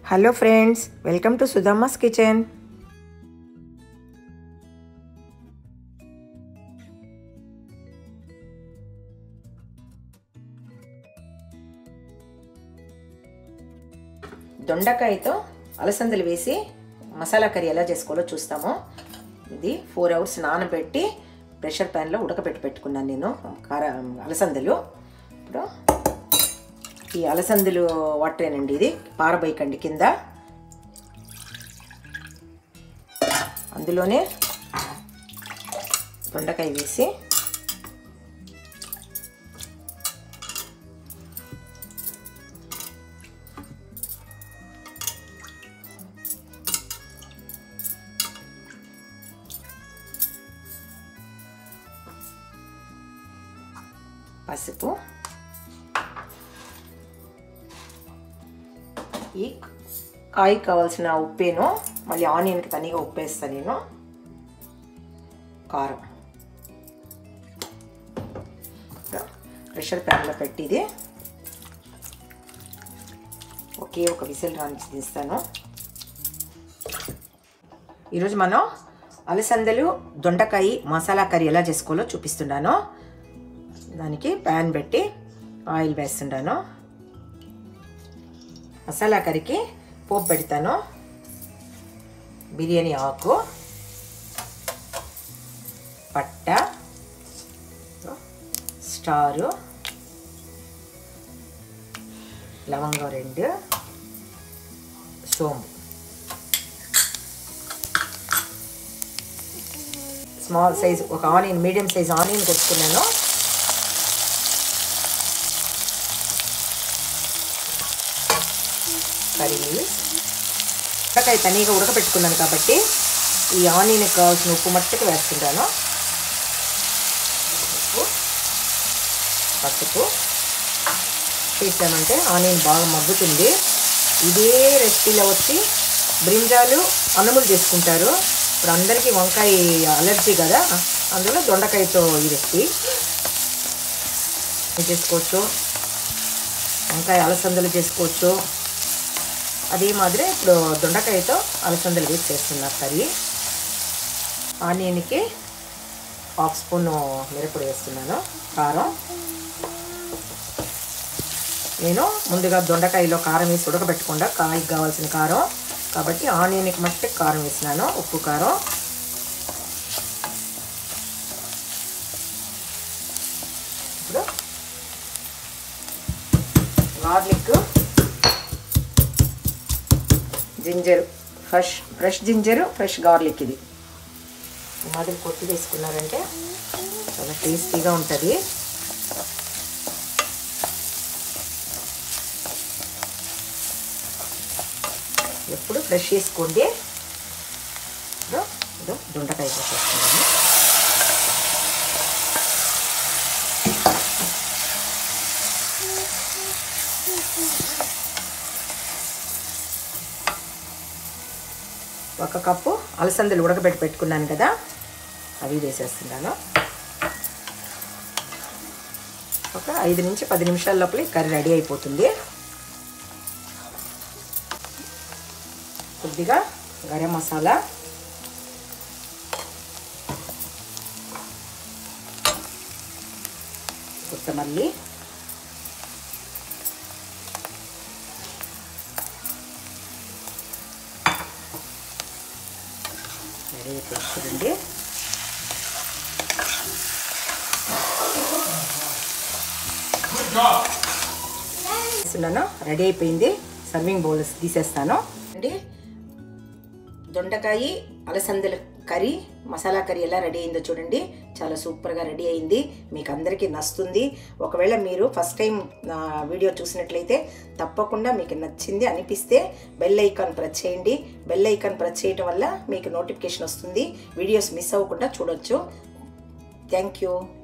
hello friends welcome to Sudhamma's kitchen దొండకాయతో అలసందలు వేసి మసాలా కర్రీ ఎలా చేసుకోవాలో చూస్తాము ఇది ఫోర్ అవర్స్ నానబెట్టి ప్రెషర్ ప్యాన్లో ఉడకబెట్టి పెట్టుకున్నాను నేను కార అలసందలు ఇప్పుడు ఈ అలసందలు వాటరేనండి ఇది పారబోయకండి కింద అందులోనే దొండకాయ వేసి పసుపు ఈ కాయ కావాల్సిన ఉప్పేను మళ్ళీ ఆనియన్కి తనిగా ఉప్పు వేస్తాను నేను కారం ప్రెషర్ ప్యాన్లో పెట్టి ఇది ఒకే ఒక విసిల్ రానికి తీస్తాను ఈరోజు మనం అలసందలు దొండకాయ మసాలా కర్రీ ఎలా చేసుకోవాలో చూపిస్తున్నాను దానికి ప్యాన్ పెట్టి ఆయిల్ వేస్తుంటాను మసాలా కర్రీకి పోపు పెడతాను బిర్యానీ ఆకు పట్ట స్టారు లవంగం రెండు సోంపు స్మాల్ సైజ్ ఒక ఆనియన్ మీడియం సైజ్ ఆనియన్ కొట్టుకున్నాను కర్రీ లీవ్స్ ఉడకాయ తనీగా ఉడకపెట్టుకున్నాను కాబట్టి ఈ ఆనియన్కి కావాల్సిన ఉప్పు మట్టుకు వేస్తుంటాను ఉప్పు పసుపు వేసామంటే ఆనియన్ బాగా మగ్గుతుంది ఇదే రెసిపీలో వచ్చి బ్రింజాలు అన్నములు చేసుకుంటారు ఇప్పుడు అందరికీ వంకాయ అలర్జీ కదా అందులో దొండకాయతో ఈ రెసిపీ చేసుకోవచ్చు వంకాయ అలసందలు చేసుకోవచ్చు అదే మాదిరి ఇప్పుడు దొండకాయతో అలసందలు వేసి చేస్తున్నారు కర్రీ ఆనియన్కి హాఫ్ స్పూన్ మిరపొడి వేస్తున్నాను కారం నేను ముందుగా దొండకాయలో కారం వేసి ఉడకబెట్టకుండా కాయకి కావాల్సిన కారం కాబట్టి ఆనియన్కి మట్టి కారం వేసినాను ఉప్పు కారం ఇప్పుడు garlic ginger fresh fresh ginger fresh garlic ఇది ఈ మాదిరి కొట్టి వేసుకున్నారంటే చాలా టేస్టీగా ఉంటుంది ఎప్పుడు ఫ్రెష్ చేసుకోండి ఇప్పుడు ఇదో దొండకాయ వేసేసుకున్నాను ఒక కప్పు అలసందలు ఉడకబెట్టి పెట్టుకున్నాను కదా అవి వేసేస్తున్నాను ఒక ఐదు నుంచి పది నిమిషాల లోపల ఈ కర్రీ రెడీ అయిపోతుంది కొద్దిగా గరం మసాలా కొత్తమల్లి రెడీ చూడండి రెడీ అయిపోయింది సర్వింగ్ బౌల్స్ తీసేస్తాను అండి దొండకాయ అలసందల కర్రీ మసాలా కర్రీ ఎలా రెడీ అయిందో చూడండి చాలా సూపర్గా రెడీ అయింది మీకు అందరికీ నచ్చుతుంది ఒకవేళ మీరు ఫస్ట్ టైం నా వీడియో చూసినట్లయితే తప్పకుండా మీకు నచ్చింది అనిపిస్తే బెల్ ఐకాన్ ప్రెస్ చేయండి బెల్ ఐకాన్ ప్రెస్ చేయడం వల్ల మీకు నోటిఫికేషన్ వస్తుంది వీడియోస్ మిస్ అవ్వకుండా చూడొచ్చు థ్యాంక్ యూ